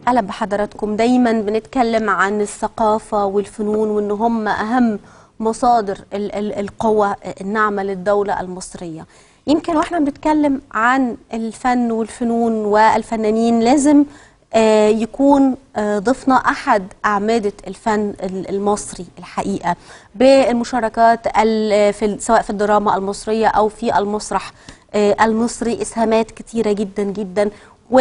اهلا بحضراتكم دايما بنتكلم عن الثقافه والفنون وان هم اهم مصادر ال ال القوه الناعمه للدوله المصريه يمكن واحنا بنتكلم عن الفن والفنون والفنانين لازم آه، يكون آه، ضيفنا احد اعمده الفن ال- المصري الحقيقه بالمشاركات ال- في ال- سواء في الدراما المصريه او في المسرح آه، المصري اسهامات كتيره جدا جدا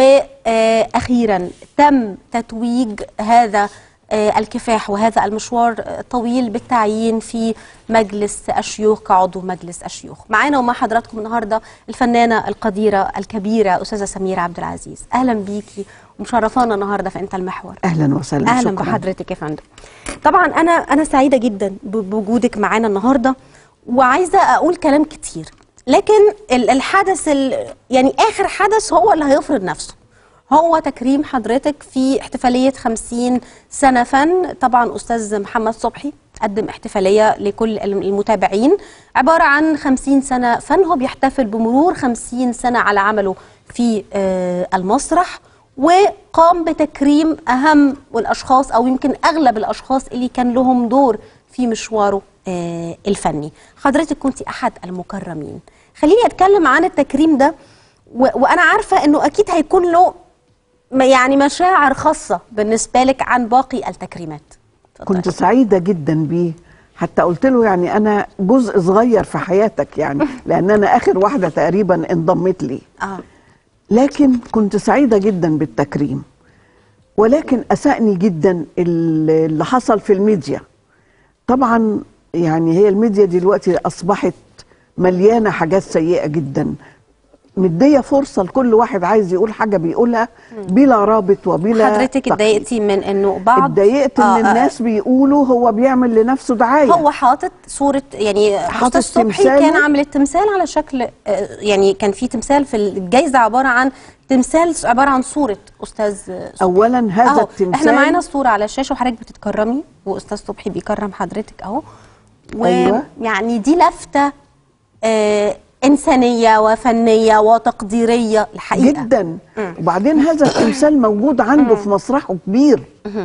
واخيرا تم تتويج هذا آه، الكفاح وهذا المشوار الطويل بالتعيين في مجلس الشيوخ كعضو مجلس الشيوخ معانا ومع حضراتكم النهارده الفنانه القديره الكبيره استاذه سميره عبد العزيز اهلا بيكي ومشرفانا النهارده في انت المحور اهلا وسهلا اهلا شكرا. بحضرتك يا فندم طبعا انا انا سعيده جدا ب- بوجودك معانا النهارده وعايزه اقول كلام كتير لكن ال- الحدث ال- يعني اخر حدث هو اللي هيفرض نفسه هو تكريم حضرتك في احتفاليه 50 سنه فن طبعا استاذ محمد صبحي قدم احتفاليه لكل المتابعين عباره عن 50 سنه فن هو بيحتفل بمرور 50 سنه على عمله في آه، المسرح وقام بتكريم اهم الاشخاص او يمكن اغلب الاشخاص اللي كان لهم دور في مشواره آه، الفني حضرتك كنت احد المكرمين خليني اتكلم عن التكريم ده و- وانا عارفه انه اكيد هيكون له م- يعني مشاعر خاصه بالنسبه لك عن باقي التكريمات اتفضلي. كنت سعيده جدا بيه حتى قلت له يعني انا جزء صغير في حياتك يعني لان انا اخر واحده تقريبا انضمت لي اه لكن كنت سعيده جدا بالتكريم ولكن اسأني جدا ال- اللي حصل في الميديا طبعا يعني هي الميديا دلوقتي اصبحت مليانه حاجات سيئه جدا مديه فرصه لكل واحد عايز يقول حاجه بيقولها بلا رابط وبلا حضرتك تقييد. اتضايقتي من انه بعض اتضايقت ان آه، آه، الناس بيقولوا هو بيعمل لنفسه دعايه هو حاطط صورة يعني حاطط أستاذ صبحي تمثاله. كان عامل التمثال على شكل آه، يعني كان في تمثال في الجايزة عبارة عن تمثال عبارة عن صورة أستاذ صبحي اولا هذا أهو التمثال احنا معانا الصورة على الشاشة وحضرتك بتتكرمي وأستاذ صبحي بيكرم حضرتك أهو أيوة. ويعني دي لفتة آه إنسانية وفنية وتقديرية الحقيقة جدا وبعدين هذا التمثال موجود عنده في مسرحه كبير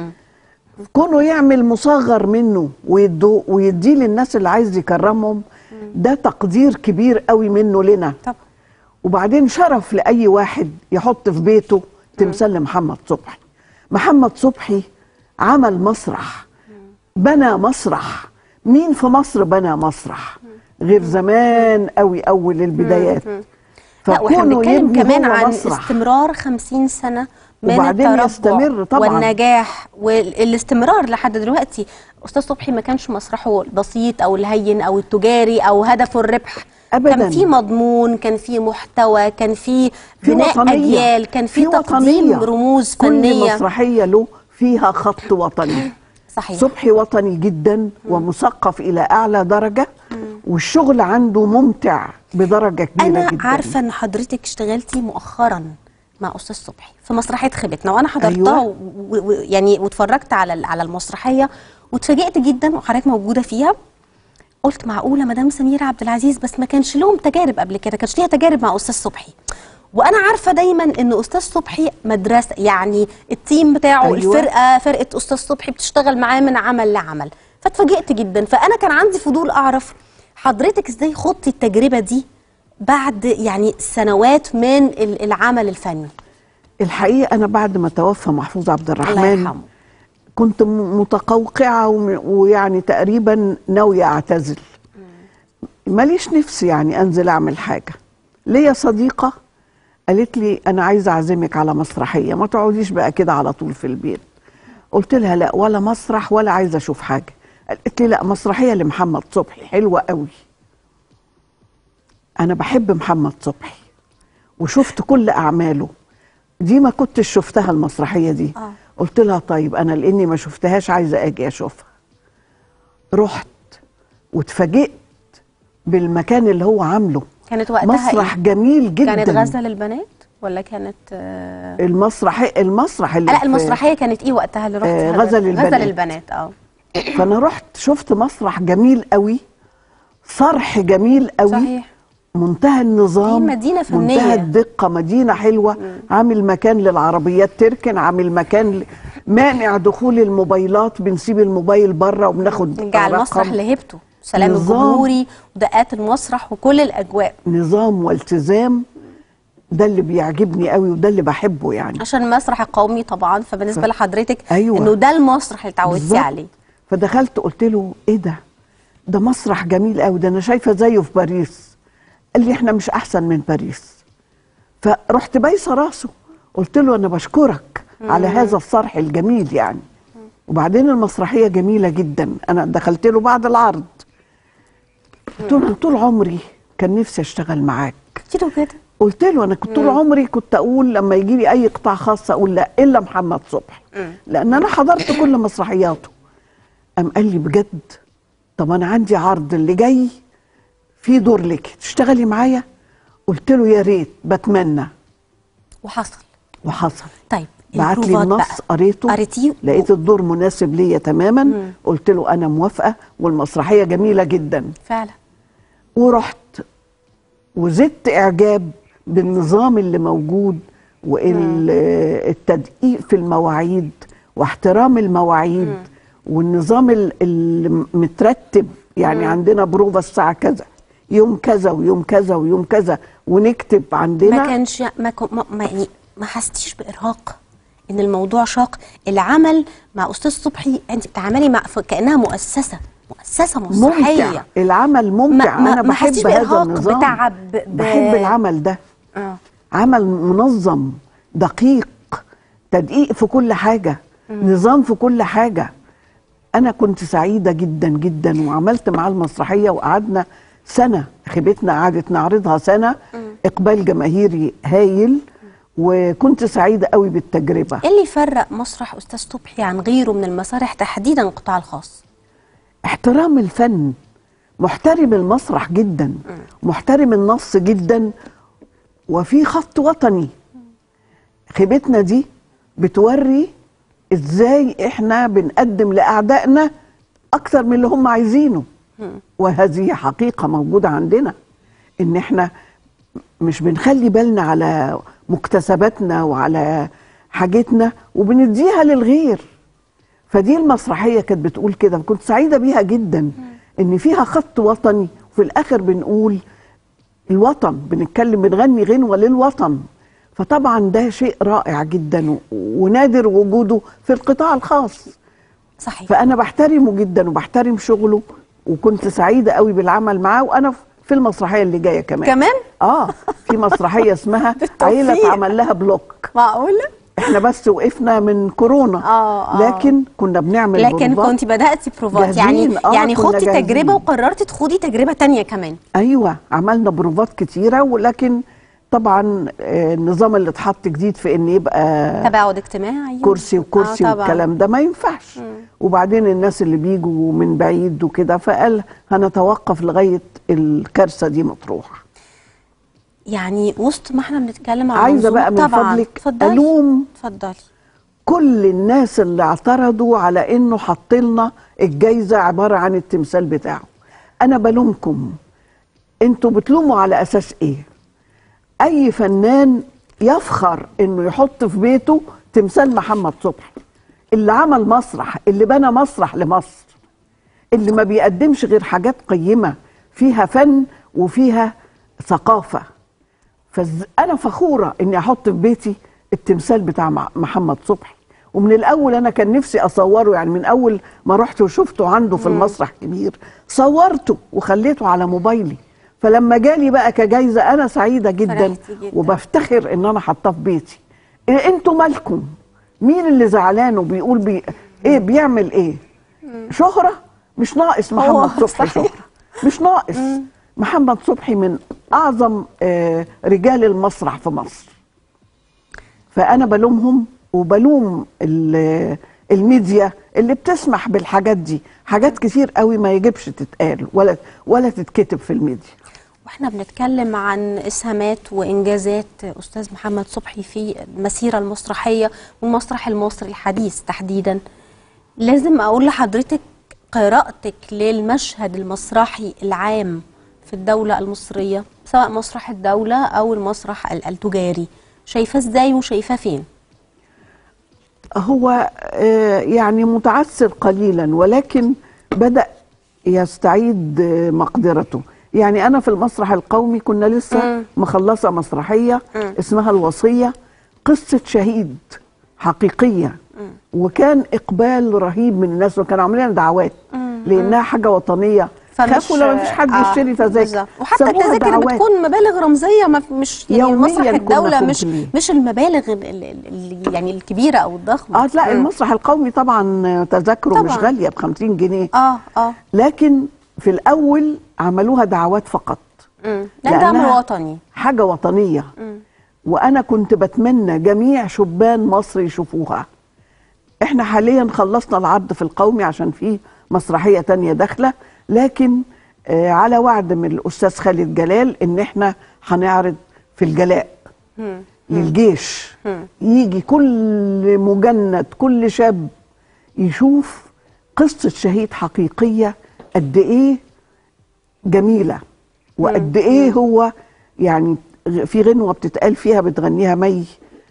كونه يعمل مصغر منه ويدو ويديه للناس اللي عايز يكرمهم ده تقدير كبير قوي منه لنا طب وبعدين شرف لأي واحد يحط في بيته تمثال لمحمد صبحي محمد صبحي عمل مسرح بنى مسرح مين في مصر بنى مسرح غير زمان قوي أول البدايات لا واحنا فكونه بنتكلم يبني كمان هو عن مسرح استمرار 50 سنة من وبعدين التربع يستمر طبعاً. والنجاح والاستمرار لحد دلوقتي أستاذ صبحي ما كانش مسرحه البسيط أو الهين أو التجاري أو هدفه الربح أبداً. كان في مضمون كان في محتوى كان في في بناء وطنية أجيال كان في, وطنية. تقديم رموز كل فنية مسرحية له فيها خط وطني صحيح صبحي وطني جدا ومثقف إلى أعلى درجة والشغل عنده ممتع بدرجة كبيرة انا جدا عارفه ان حضرتك اشتغلتي مؤخرا مع استاذ صبحي في مسرحيه خيبتنا وانا حضرتها أيوة. و- و- يعني واتفرجت على ال- على المسرحيه واتفاجئت جدا وحضرتك موجوده فيها قلت معقوله مدام سميره عبد العزيز بس ما كانش لهم تجارب قبل كده كانش ليها تجارب مع استاذ صبحي وانا عارفه دايما ان استاذ صبحي مدرسه يعني التيم بتاعه أيوة. أيوة. الفرقه فرقه استاذ صبحي بتشتغل معاه من عمل لعمل فاتفاجئت جدا فانا كان عندي فضول اعرف حضرتك ازاي خضتي التجربه دي بعد يعني سنوات من ال- العمل الفني الحقيقة أنا بعد ما توفى محفوظ عبد الله الرحمن يرحمه كنت م- متقوقعة وم- ويعني تقريبا ناوية أعتزل ماليش نفسي يعني أنزل أعمل حاجة ليا صديقة قالت لي أنا عايزة أعزمك على مسرحية ما تقعديش بقى كده على طول في البيت قلت لها لا ولا مسرح ولا عايزة أشوف حاجة قالت لي لا مسرحية لمحمد صبحي حلوة قوي أنا بحب محمد صبحي وشفت كل أعماله دي ما كنتش شفتها المسرحية دي آه. قلت لها طيب أنا لأني ما شفتهاش عايزة أجي أشوفها رحت واتفاجئت بالمكان اللي هو عامله كانت وقتها مسرح إيه؟ جميل جدا كانت غزه للبنات ولا كانت آه المسرح المسرح اللي لا في- المسرحيه كانت ايه وقتها اللي رحت آه، حضرتك؟ غزل البنات. غزل البنات اه فانا رحت شفت مسرح جميل قوي صرح جميل قوي صحيح منتهى النظام دي مدينة فنية. منتهى الدقة مدينة حلوة عامل مكان للعربيات تركن عامل مكان ل... مانع دخول الموبايلات بنسيب الموبايل بره وبناخد نرجع رقم. المسرح لهيبته سلام نظام. الجمهوري ودقات المسرح وكل الاجواء نظام والتزام ده اللي بيعجبني قوي وده اللي بحبه يعني عشان المسرح القومي طبعا فبالنسبه ف- لحضرتك أيوة. انه ده المسرح اللي اتعودتي بالظبط. عليه فدخلت قلت له ايه ده ده مسرح جميل قوي ده انا شايفه زيه في باريس قال لي احنا مش احسن من باريس فرحت بايسه راسه قلت له انا بشكرك على هذا الصرح الجميل يعني وبعدين المسرحيه جميله جدا انا دخلت له بعد العرض قلت له أنا طول عمري كان نفسي اشتغل معاك قلت له كده قلت له انا كنت طول عمري كنت اقول لما يجي لي اي قطاع خاص اقول لا الا محمد صبحي لان انا حضرت كل مسرحياته قام قال لي بجد طب انا عندي عرض اللي جاي في دور لك تشتغلي معايا قلت له يا ريت بتمنى وحصل وحصل طيب بعت لي البروفات النص بقى. قريته قريتيه لقيت الدور مناسب ليا تماما قلت له انا موافقه والمسرحيه جميله جدا فعلا ورحت وزدت اعجاب بالنظام اللي موجود والتدقيق في المواعيد واحترام المواعيد والنظام ال- المترتب يعني عندنا بروفا الساعه كذا يوم كذا ويوم كذا ويوم كذا ونكتب عندنا ما كانش ما, كن- ما, ما يعني ما حسيتيش بارهاق ان الموضوع شاق العمل مع استاذ صبحي انت بتتعاملي مع ف- كانها مؤسسه مؤسسه مسرحيه ممتع العمل ممتع ما- انا ما بحب حسيتيش هذا بإرهاق، النظام بتعب، ب- بحب العمل ده اه عمل منظم دقيق تدقيق في كل حاجة نظام في كل حاجة أنا كنت سعيدة جدا جدا وعملت معاه المسرحية وقعدنا سنة خيبتنا قعدت نعرضها سنة إقبال جماهيري هايل وكنت سعيدة قوي بالتجربة ايه اللي يفرق مسرح استاذ صبحي عن غيره من المسارح تحديدا القطاع الخاص احترام الفن محترم المسرح جدا محترم النص جدا وفي خط وطني خيبتنا دي بتوري ازاي احنا بنقدم لاعدائنا اكتر من اللي هم عايزينه وهذه حقيقة موجودة عندنا ان احنا مش بنخلي بالنا على مكتسباتنا وعلى حاجتنا وبنديها للغير فدي المسرحيه كانت بتقول كده وكنت سعيده بيها جدا ان فيها خط وطني وفي الاخر بنقول الوطن بنتكلم بنغني غنوه للوطن فطبعا ده شيء رائع جدا و- ونادر وجوده في القطاع الخاص صحيح فانا بحترمه جدا وبحترم شغله وكنت سعيده قوي بالعمل معاه وانا في المسرحيه اللي جايه كمان كمان اه في مسرحيه اسمها بالتوفيق. عيله اتعمل لها بلوك معقوله احنا بس وقفنا من كورونا آه، آه. لكن كنا بنعمل لكن بروفات. كنت بداتي بروفات يعني جاهزين، آه، يعني كنا خدتي جاهزين. تجربه وقررتي تخوضي تجربه تانية كمان ايوه عملنا بروفات كتيره ولكن طبعا آه، النظام اللي اتحط جديد في ان يبقى تباعد اجتماعي كرسي وكرسي آه طبعاً. والكلام ده ما ينفعش وبعدين الناس اللي بيجوا من بعيد وكده فقال هنتوقف لغايه الكارثه دي مطروحه يعني وسط ما احنا بنتكلم عن عايزه منظومة- بقى من طبعا فضلك اتفضلي الوم اتفضلي كل الناس اللي اعترضوا على انه حط لنا الجايزه عباره عن التمثال بتاعه انا بلومكم انتوا بتلوموا على اساس ايه اي فنان يفخر انه يحط في بيته تمثال محمد صبحي اللي عمل مسرح اللي بنى مسرح لمصر اللي ما بيقدمش غير حاجات قيمه فيها فن وفيها ثقافه فانا فخوره اني احط في بيتي التمثال بتاع مع- محمد صبحي ومن الاول انا كان نفسي اصوره يعني من اول ما رحت وشفته عنده في المسرح كبير صورته وخليته على موبايلي فلما جالي بقى كجايزه انا سعيده جدا, فرحتي جداً. وبفتخر ان انا حاطاه في بيتي إيه انتوا مالكم مين اللي زعلان وبيقول بي ايه بيعمل ايه شهره مش ناقص هو محمد صبحي صحيح. شهره مش ناقص محمد صبحي من اعظم آه، رجال المسرح في مصر فانا بلومهم وبلوم ال- الميديا اللي بتسمح بالحاجات دي حاجات كتير قوي ما يجبش تتقال ولا ولا تتكتب في الميديا واحنا بنتكلم عن اسهامات وانجازات استاذ محمد صبحي في المسيره المسرحيه والمسرح المصري الحديث تحديدا لازم اقول لحضرتك قراءتك للمشهد المسرحي العام في الدوله المصريه سواء مسرح الدولة أو المسرح ال- التجاري شايفاه ازاي وشايفاه فين؟ هو آه، يعني متعثر قليلا ولكن بدأ يستعيد آه، مقدرته يعني أنا في المسرح القومي كنا لسه مم. مخلصة مسرحية مم. اسمها الوصية قصة شهيد حقيقية وكان إقبال رهيب من الناس وكانوا عاملين دعوات لأنها حاجة وطنية خافوا لو مفيش حد يشتري تذاكر بالظبط. وحتى سموها التذاكر دعوات. بتكون مبالغ رمزيه ما في- مش يعني يومياً مسرح كنا الدوله مش كومبليه. مش المبالغ ال- ال- ال- يعني الكبيره او الضخمه اه لا مم. المسرح القومي طبعا تذاكره مش طبعاً. غالية ب 50 جنيه اه اه لكن في الأول عملوها دعوات فقط مم. ده ده امر لأنها وطني حاجة وطنية مم. وأنا كنت بتمنى جميع شبان مصر يشوفوها احنا حاليا خلصنا العرض في القومي عشان في مسرحية تانية داخلة لكن آه على وعد من الأستاذ خالد جلال إن احنا هنعرض في الجلاء مم. للجيش مم. يجي كل مجند كل شاب يشوف قصة شهيد حقيقية قد ايه جميلة وقد ايه هو يعني غ- في غنوة بتتقال فيها بتغنيها مي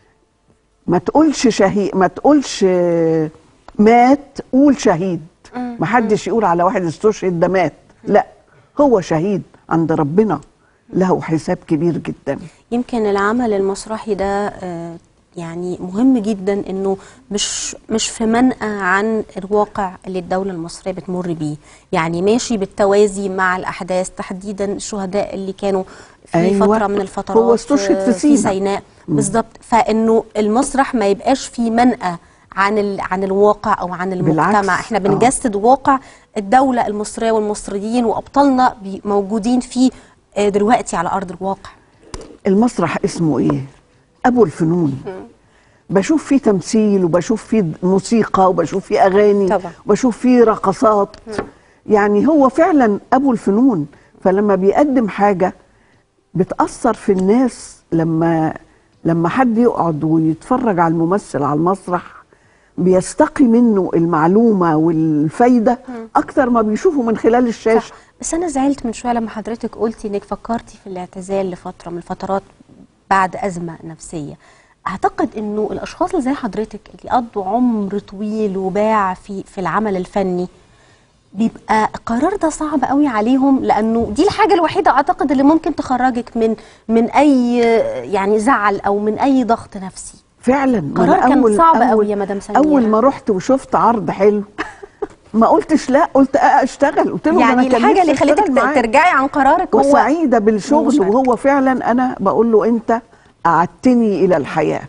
ما تقولش شهيد ما تقولش آه، مات قول شهيد ما حدش يقول على واحد استشهد ده مات لا هو شهيد عند ربنا له حساب كبير جدا يمكن العمل المسرحي ده آه، يعني مهم جدا انه مش مش في منأى عن الواقع اللي الدوله المصريه بتمر بيه يعني ماشي بالتوازي مع الاحداث تحديدا الشهداء اللي كانوا في أيوة. فتره من الفترات هو استشهد في آه، سينا. سيناء بالظبط فانه المسرح ما يبقاش في منأى عن ال... عن الواقع او عن المجتمع بالعكس. احنا آه. بنجسد واقع الدوله المصريه والمصريين وابطالنا بي- موجودين فيه آه، دلوقتي على ارض الواقع المسرح اسمه ايه ابو الفنون بشوف فيه تمثيل وبشوف فيه موسيقى وبشوف فيه اغاني طبعا. وبشوف فيه رقصات يعني هو فعلا ابو الفنون فلما بيقدم حاجه بتاثر في الناس لما لما حد يقعد ويتفرج على الممثل على المسرح بيستقي منه المعلومه والفايده اكتر ما بيشوفه من خلال الشاشه صح بس انا زعلت من شويه لما حضرتك قلتي انك فكرتي في الاعتزال لفتره من الفترات بعد ازمه نفسيه اعتقد انه الاشخاص اللي زي حضرتك اللي قضوا عمر طويل وباع في في العمل الفني بيبقى القرار ده صعب قوي عليهم لانه دي الحاجه الوحيده اعتقد اللي ممكن تخرجك من من اي يعني زعل او من اي ضغط نفسي فعلا ما قرار أنا كان أول- صعب أول- قوي يا مدام سميرة. اول ما رحت وشفت عرض حلو ما قلتش لا قلت آه اشتغل قلت له ده يعني أنا كان الحاجه نفسي اللي خلتك أشتغل معاه. ترجعي عن قرارك هو وسعيده بالشغل مشاركة. وهو فعلا انا بقول له انت قعدتني الى الحياه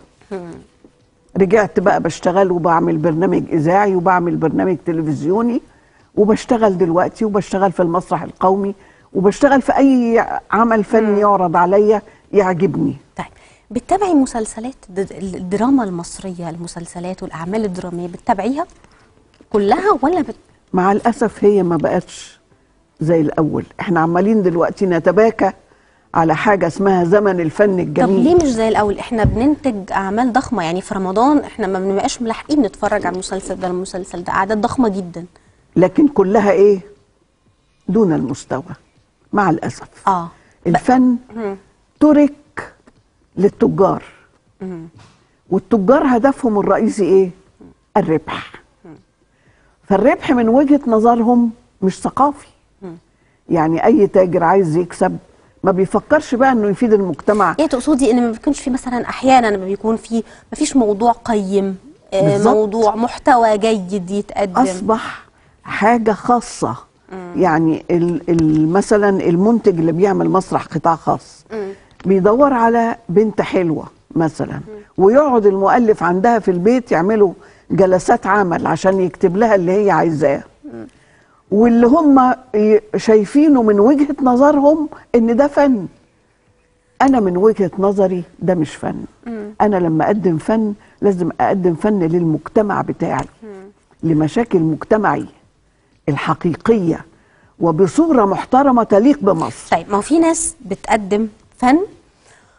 رجعت بقى بشتغل وبعمل برنامج اذاعي وبعمل برنامج تلفزيوني وبشتغل دلوقتي وبشتغل في المسرح القومي وبشتغل في اي عمل فني يعرض عليا يعجبني طيب بتتابعي مسلسلات د- الدراما المصرية المسلسلات والأعمال الدرامية بتتابعيها كلها ولا بت... مع الاسف هي ما بقتش زي الاول احنا عمالين دلوقتي نتباكى على حاجه اسمها زمن الفن طب الجميل ليه مش زي الأول احنا بننتج أعمال ضخمة يعني في رمضان احنا ما بنبقاش ملاحقين نتفرج على المسلسل ده المسلسل ده أعداد ضخمة جدا لكن كلها ايه دون المستوى مع الاسف اه الفن مم. ترك للتجار مم. والتجار هدفهم الرئيسي ايه الربح فالربح من وجهة نظرهم مش ثقافي يعني اي تاجر عايز يكسب ما بيفكرش بقى انه يفيد المجتمع يعني تقصدي ان ما بيكونش في مثلا احيانا ما بيكون في ما فيش موضوع قيم آه، بالظبط. موضوع محتوى جيد يتقدم اصبح حاجه خاصه يعني ال ال مثلا المنتج اللي بيعمل مسرح قطاع خاص بيدور على بنت حلوه مثلا ويقعد المؤلف عندها في البيت يعملوا جلسات عمل عشان يكتب لها اللي هي عايزاه واللي هم ي- شايفينه من وجهه نظرهم ان ده فن انا من وجهه نظري ده مش فن انا لما اقدم فن لازم اقدم فن للمجتمع بتاعي لمشاكل مجتمعي الحقيقيه وبصوره محترمه تليق بمصر طيب ما هو في ناس بتقدم فن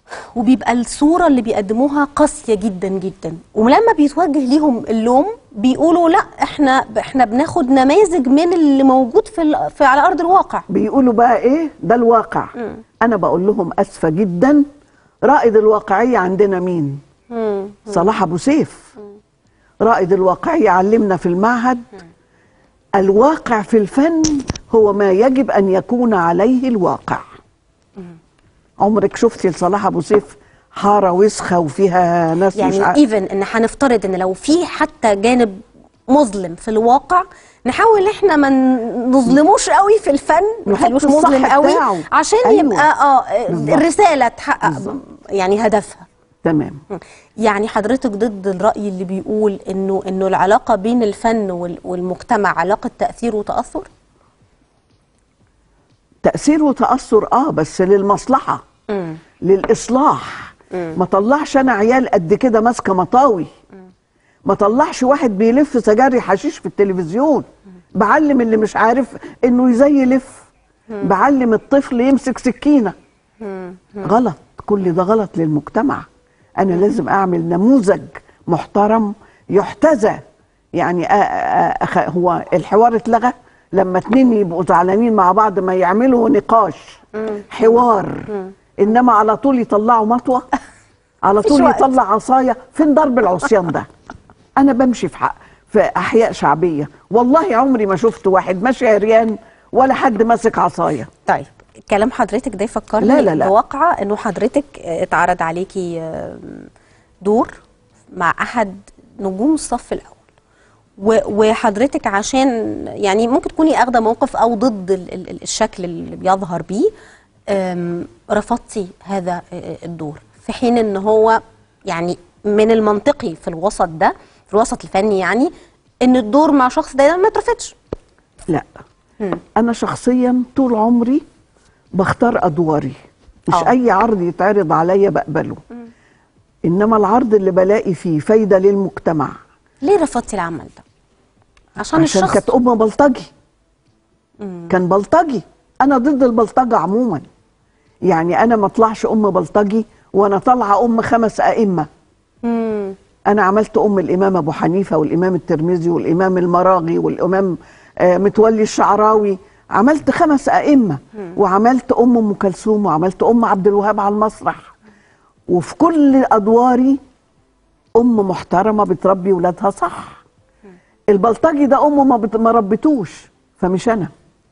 وبيبقى الصورة اللي بيقدموها قاسية جدا جدا ولما بيتوجه ليهم اللوم بيقولوا لا احنا احنا بناخد نماذج من اللي موجود في, ال- في على ارض الواقع بيقولوا بقى ايه ده الواقع انا بقول لهم اسفه جدا رائد الواقعيه عندنا مين مم. صلاح ابو سيف رائد الواقعيه علمنا في المعهد الواقع في الفن هو ما يجب ان يكون عليه الواقع عمرك شفتي لصلاح ابو سيف حاره وسخه وفيها ناس مش يعني عارف ايفن ان هنفترض ان لو في حتى جانب مظلم في الواقع نحاول احنا ما نظلموش قوي في الفن ما نحط نخلوش الصح مظلم قوي بتاعه. عشان أيوة. يبقى اه بالظبط. الرساله تحقق بالظبط. يعني هدفها تمام يعني حضرتك ضد الرأي اللي بيقول انه انه العلاقة بين الفن وال- والمجتمع علاقة تأثير وتأثر؟ تاثير وتاثر اه بس للمصلحه امم للاصلاح ما طلعش انا عيال قد كده ماسكه مطاوي ما طلعش واحد بيلف سجاري حشيش في التلفزيون بعلم اللي مش عارف انه ازاي يلف بعلم الطفل يمسك سكينه غلط كل ده غلط للمجتمع انا لازم اعمل نموذج محترم يحتذى يعني آ- آ- أخ- هو الحوار اتلغى لما اتنين يبقوا زعلانين مع بعض ما يعملوا نقاش حوار انما على طول يطلعوا مطوه على مفيش طول وقت. يطلع عصايه فين ضرب العصيان ده انا بمشي في حق في احياء شعبيه والله عمري ما شفت واحد ماشي عريان ولا حد ماسك عصايه طيب كلام حضرتك ده يفكرني لا، لا، لا. بواقعة انه حضرتك آه، اتعرض عليكي آه، دور مع احد نجوم الصف الاول و- وحضرتك عشان يعني ممكن تكوني اخده موقف او ضد ال- ال- ال- الشكل اللي بيظهر بيه آم، رفضتي هذا آه، الدور في حين ان هو يعني من المنطقي في الوسط ده في الوسط الفني يعني ان الدور مع شخص ده ما اترفضش لا انا شخصيا طول عمري بختار ادواري مش آه. اي عرض يتعرض عليا بقبله انما العرض اللي بلاقي فيه فايده للمجتمع ليه رفضتي العمل ده عشان, عشان الشخص كانت ام بلطجي كان بلطجي انا ضد البلطجه عموما يعني انا ما اطلعش ام بلطجي وانا طالعه ام خمس ائمه مم. انا عملت ام الامام ابو حنيفه والامام الترمذي والامام المراغي والامام آه، متولي الشعراوي عملت خمس ائمه وعملت ام ام كلثوم وعملت ام عبد الوهاب على المسرح وفي كل ادواري ام محترمه بتربي ولادها صح البلطجي ده امه ما, بت... ما ربتوش فمش انا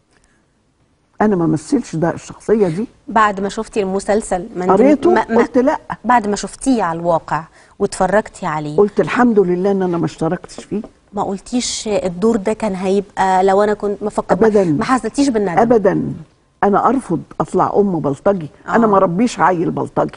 انا ما مثلش ده الشخصيه دي بعد ما شفتي المسلسل ما ندم- قريته ما- ما- قلت لا بعد ما شفتيه على الواقع واتفرجتي عليه قلت الحمد لله ان انا ما اشتركتش فيه ما قلتيش الدور ده كان هيبقى لو انا كنت مفكر أبداً. ما حسيتيش بالندم ابدا انا ارفض اطلع ام بلطجي آه. انا ما ربيش عيل بلطجي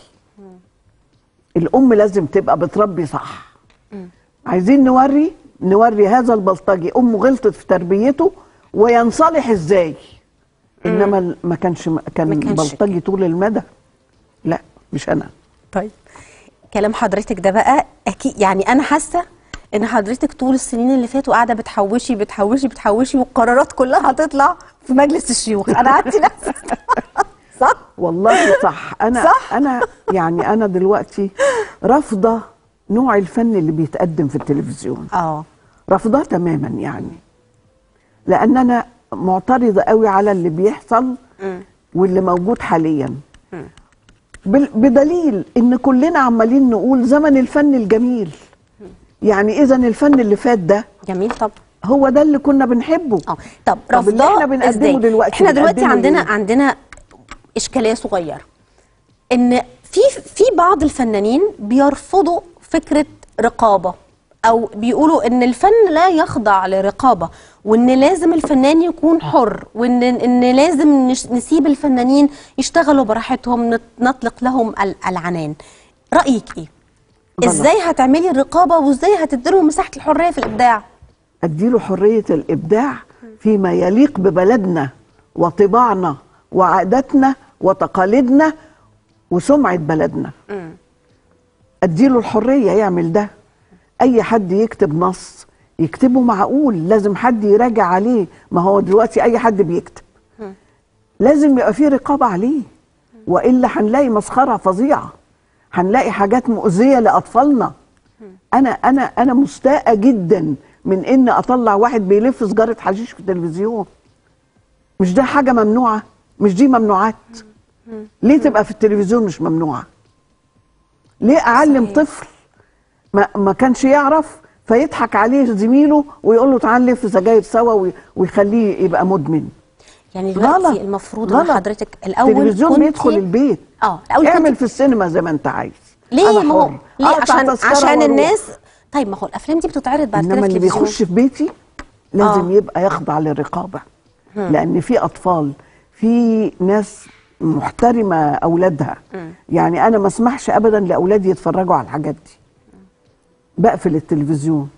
الام لازم تبقى بتربي صح عايزين نوري نوري هذا البلطجي امه غلطت في تربيته وينصلح ازاي انما ال- ما كانش كان ما كانش بلطجي طول المدى لا مش انا طيب كلام حضرتك ده بقى اكيد يعني انا حاسه ان حضرتك طول السنين اللي فاتوا قاعده بتحوشي بتحوشي بتحوشي والقرارات كلها هتطلع في مجلس الشيوخ انا قعدت نفسي صح والله صح انا صح؟ انا يعني انا دلوقتي رافضه نوع الفن اللي بيتقدم في التلفزيون اه رافضاه تماما يعني لان انا معترضه قوي على اللي بيحصل واللي موجود حاليا بال- بدليل ان كلنا عمالين نقول زمن الفن الجميل يعني اذا الفن اللي فات ده جميل طب هو ده اللي كنا بنحبه اه طب طب اللي رفضاه احنا بنقدمه إزاي؟ دلوقتي احنا دلوقتي بنقدمه عندنا ليه؟ عندنا اشكاليه صغيره ان في في بعض الفنانين بيرفضوا فكره رقابه او بيقولوا ان الفن لا يخضع لرقابه وان لازم الفنان يكون حر وان ان لازم نش- نسيب الفنانين يشتغلوا براحتهم نط- نطلق لهم ال- العنان رايك ايه غلط. ازاي هتعملي الرقابه وازاي هتديلهم مساحه الحريه في الابداع اديله حريه الابداع فيما يليق ببلدنا وطباعنا وعاداتنا وتقاليدنا وسمعه بلدنا اديله الحريه يعمل ده اي حد يكتب نص يكتبه معقول لازم حد يراجع عليه ما هو دلوقتي اي حد بيكتب لازم يبقى فيه رقابه عليه والا هنلاقي مسخره فظيعه هنلاقي حاجات مؤذيه لاطفالنا انا انا انا مستاءه جدا من ان اطلع واحد بيلف سجاره حشيش في التلفزيون مش ده حاجه ممنوعه مش دي ممنوعات ليه تبقى في التلفزيون مش ممنوعه ليه اعلم صحيح. طفل ما, ما كانش يعرف فيضحك عليه زميله ويقول له تعال نلف سجاير سوا وي- ويخليه يبقى مدمن يعني دلوقتي غلط المفروض ان غلط. حضرتك الاول التلفزيون كنتي- يدخل البيت اه الاول اعمل كنت في السينما زي ما انت عايز ليه أنا ما هو حر. ليه أقطع عشان تذكرة عشان وأروح. الناس طيب ما هو الافلام دي بتتعرض بعد كده انما في اللي التلفزيون بيخش في بيتي لازم آه. يبقى يخضع للرقابه لان في اطفال في ناس محترمه اولادها يعني انا ما اسمحش ابدا لاولادي يتفرجوا على الحاجات دي بقفل التلفزيون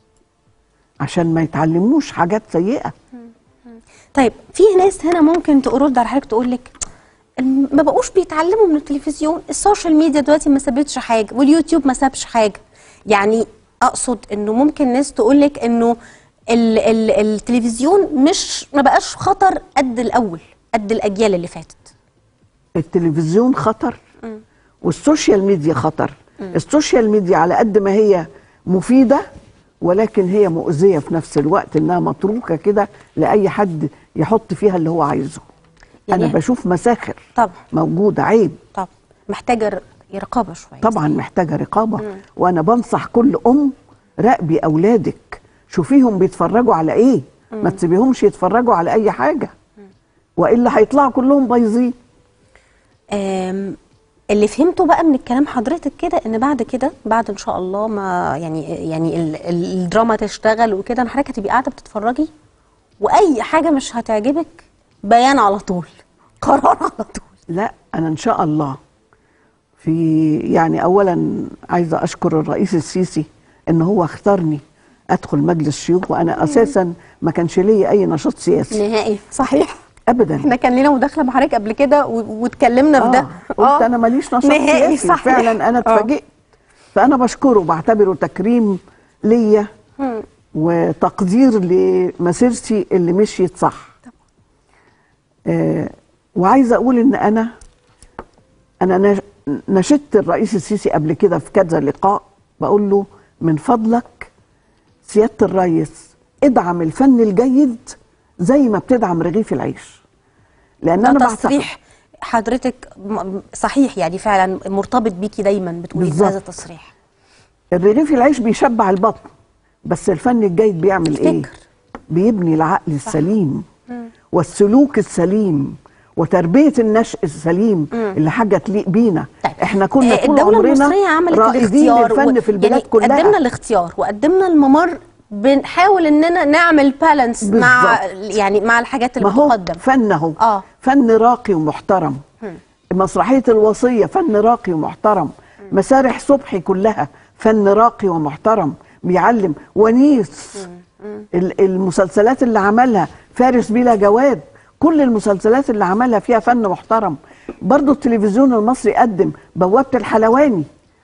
عشان ما يتعلموش حاجات سيئه طيب في ناس هنا ممكن ترد على حضرتك تقول لك الم- ما بقوش بيتعلموا من التلفزيون السوشيال ميديا دلوقتي ما سابتش حاجه واليوتيوب ما سابش حاجه يعني اقصد انه ممكن ناس تقول لك انه ال ال التلفزيون مش ما بقاش خطر قد الاول قد الاجيال اللي فاتت التلفزيون خطر والسوشيال ميديا خطر السوشيال ميديا على قد ما هي مفيدة ولكن هي مؤذية في نفس الوقت انها متروكة كده لأي حد يحط فيها اللي هو عايزه يعني أنا بشوف مساخر طبعا موجودة عيب طب محتاجه ر- رقابه شويه طبعا محتاجة رقابة وأنا بنصح كل أم راقبي أولادك شوفيهم بيتفرجوا على إيه ما تسيبيهمش يتفرجوا على أي حاجة وإلا هيطلعوا كلهم بايظين آم، اللي فهمته بقى من الكلام حضرتك كده ان بعد كده بعد ان شاء الله ما يعني يعني ال- ال- الدراما تشتغل وكده ان حضرتك هتبقي قاعده بتتفرجي واي حاجه مش هتعجبك بيان على طول قرار على طول لا انا ان شاء الله في يعني اولا عايزه اشكر الرئيس السيسي ان هو اختارني ادخل مجلس شيوخ وانا اساسا ما كانش ليا اي نشاط سياسي نهائي صحيح ابدا احنا كان لنا مداخله مع حضرتك قبل كده و- واتكلمنا في ده آه، قلت انا ماليش نشاط نهائي سياسي صحيح. فعلا انا آه. اتفاجئت فانا بشكره بعتبره تكريم ليا مم. وتقدير لمسيرتي اللي مشيت صح آه وعايزه اقول ان انا انا نش- نشدت الرئيس السيسي قبل كده في كذا لقاء بقول له من فضلك سياده الرئيس ادعم الفن الجيد زي ما بتدعم رغيف العيش لان ده انا بعتقد تصريح حضرتك م- صحيح يعني فعلا مرتبط بيكي دايما بتقولي بالظبط. هذا التصريح الرغيف العيش بيشبع البطن بس الفن الجيد بيعمل ايه الفكر. بيبني العقل السليم والسلوك السليم وتربيه النشء السليم اللي حاجه تليق بينا طيب. احنا كنا آه، طول الدولة عمرنا المصرية عملت رائدين الاختيار الفن في البلاد يعني كلها قدمنا الاختيار وقدمنا الممر بنحاول اننا نعمل بالانس مع بالظبط. يعني مع الحاجات اللي ما هو بتقدم فن اهو آه. فن راقي ومحترم مسرحيه الوصيه فن راقي ومحترم مسارح صبحي كلها فن راقي ومحترم بيعلم ونيس ال- المسلسلات اللي عملها فارس بلا جواد كل المسلسلات اللي عملها فيها فن محترم برضو التلفزيون المصري قدم بوابة الحلواني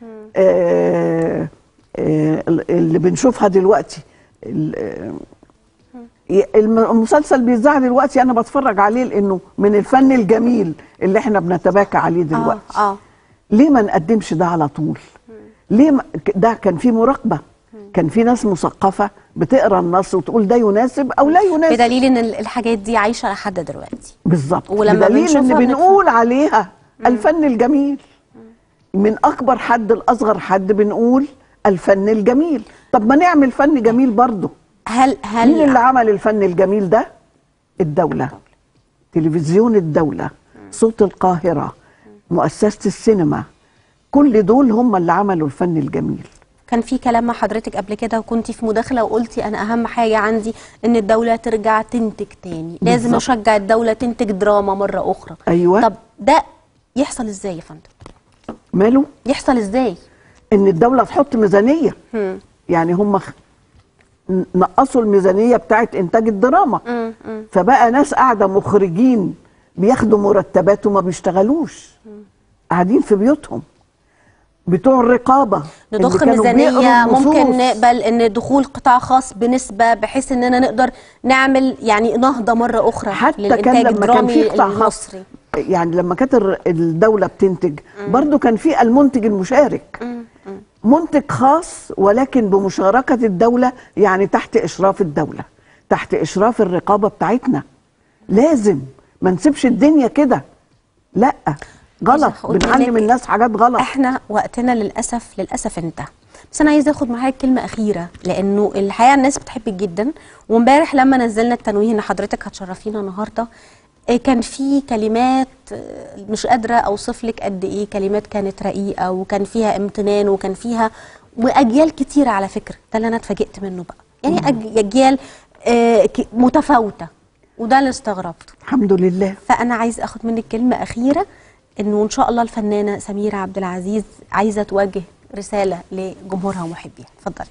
آه آه اللي بنشوفها دلوقتي ال- آه، الم- المسلسل بيذاع دلوقتي انا بتفرج عليه لانه من الفن الجميل اللي احنا بنتباكى عليه دلوقتي اه اه ليه ما نقدمش ده على طول ليه ما ده كان في مراقبه كان في ناس مثقفه بتقرا النص وتقول ده يناسب او لا يناسب بدليل ان ال- الحاجات دي عايشه لحد دلوقتي بالظبط ولما بدليل بنشوفها ان بنفهم. بنقول عليها الفن الجميل من اكبر حد لاصغر حد بنقول الفن الجميل طب ما نعمل فن جميل برضه هل هل مين اللي عمل الفن الجميل ده الدولة تلفزيون الدولة صوت القاهرة مؤسسة السينما كل دول هم اللي عملوا الفن الجميل كان في كلام مع حضرتك قبل كده وكنتي في مداخله وقلتي انا اهم حاجه عندي ان الدوله ترجع تنتج تاني لازم بالظبط. اشجع الدوله تنتج دراما مره اخرى أيوة. طب ده يحصل ازاي يا فندم ماله يحصل ازاي ان الدولة تحط ميزانية مم. يعني هم خ... ن- نقصوا الميزانية بتاعت انتاج الدراما مم. مم. فبقى ناس قاعدة مخرجين بياخدوا مرتبات وما بيشتغلوش قاعدين في بيوتهم بتوع الرقابة اللي نضخ كانوا ميزانيه بيقروا ممكن النصوص. نقبل ان دخول قطاع خاص بنسبه بحيث اننا نقدر نعمل يعني نهضه مره اخرى حتى للانتاج كان لما كان الدرامي في قطاع خاص المصري يعني لما كانت الر- الدوله بتنتج برضو كان في المنتج المشارك منتج خاص ولكن بمشاركه الدوله يعني تحت اشراف الدوله تحت اشراف الرقابه بتاعتنا لازم ما نسيبش الدنيا كده لا غلط هقول بنعلم لك الناس حاجات غلط احنا وقتنا للاسف للاسف انتهى بس انا عايزه اخد معاك كلمه اخيره لانه الحقيقه الناس بتحبك جدا وامبارح لما نزلنا التنويه ان حضرتك هتشرفينا النهارده آه، كان في كلمات آه، مش قادره اوصف لك قد ايه كلمات كانت رقيقه وكان فيها امتنان وكان فيها واجيال كتيره على فكره ده اللي انا اتفاجئت منه بقى يعني أج- اجيال آه، ك- متفاوته وده اللي استغربته الحمد لله فانا عايز اخد منك كلمه اخيره انه ان شاء الله الفنانه سميره عبد العزيز عايزه توجه رساله لجمهورها ومحبيها اتفضلي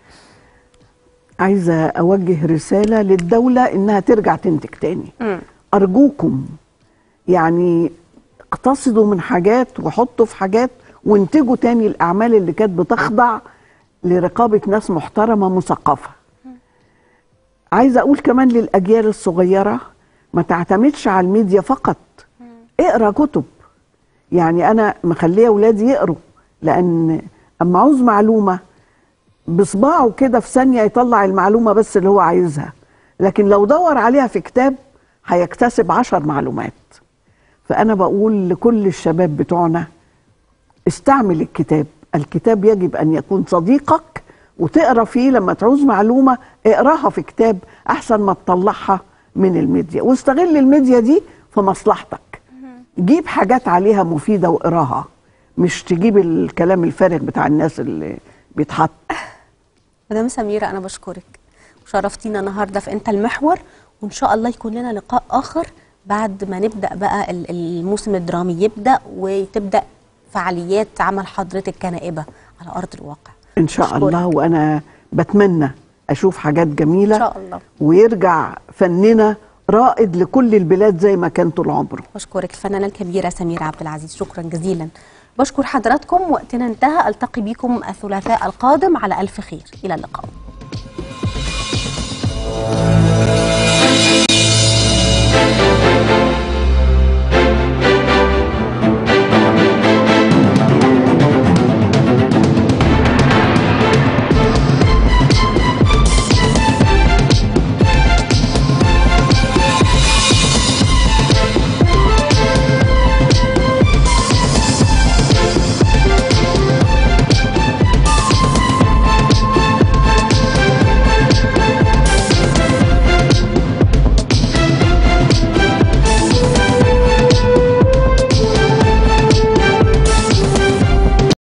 عايزه اوجه رساله للدوله انها ترجع تنتج تاني ارجوكم يعني اقتصدوا من حاجات وحطوا في حاجات وانتجوا تاني الاعمال اللي كانت بتخضع لرقابه ناس محترمه مثقفه عايزه اقول كمان للاجيال الصغيره ما تعتمدش على الميديا فقط اقرا كتب يعني انا مخليه اولادي يقروا لان اما عاوز معلومه بصباعه كده في ثانيه يطلع المعلومه بس اللي هو عايزها لكن لو دور عليها في كتاب هيكتسب عشر معلومات فانا بقول لكل الشباب بتوعنا استعمل الكتاب الكتاب يجب ان يكون صديقك وتقرا فيه لما تعوز معلومه اقراها في كتاب احسن ما تطلعها من الميديا واستغل الميديا دي في مصلحتك جيب حاجات عليها مفيده واقراها مش تجيب الكلام الفارغ بتاع الناس اللي بيتحط مدام سميره انا بشكرك وشرفتينا النهارده في انت المحور وان شاء الله يكون لنا لقاء اخر بعد ما نبدا بقى ال- الموسم الدرامي يبدا وتبدا فعاليات عمل حضرتك كنائبه على ارض الواقع ان شاء بشكرك. الله وانا بتمنى اشوف حاجات جميله إن شاء الله. ويرجع فننا رائد لكل البلاد زي ما كان طول عمره بشكرك الفنانة الكبيرة سميرة عبد العزيز شكرا جزيلا بشكر حضراتكم وقتنا انتهى التقي بكم الثلاثاء القادم على ألف خير إلى اللقاء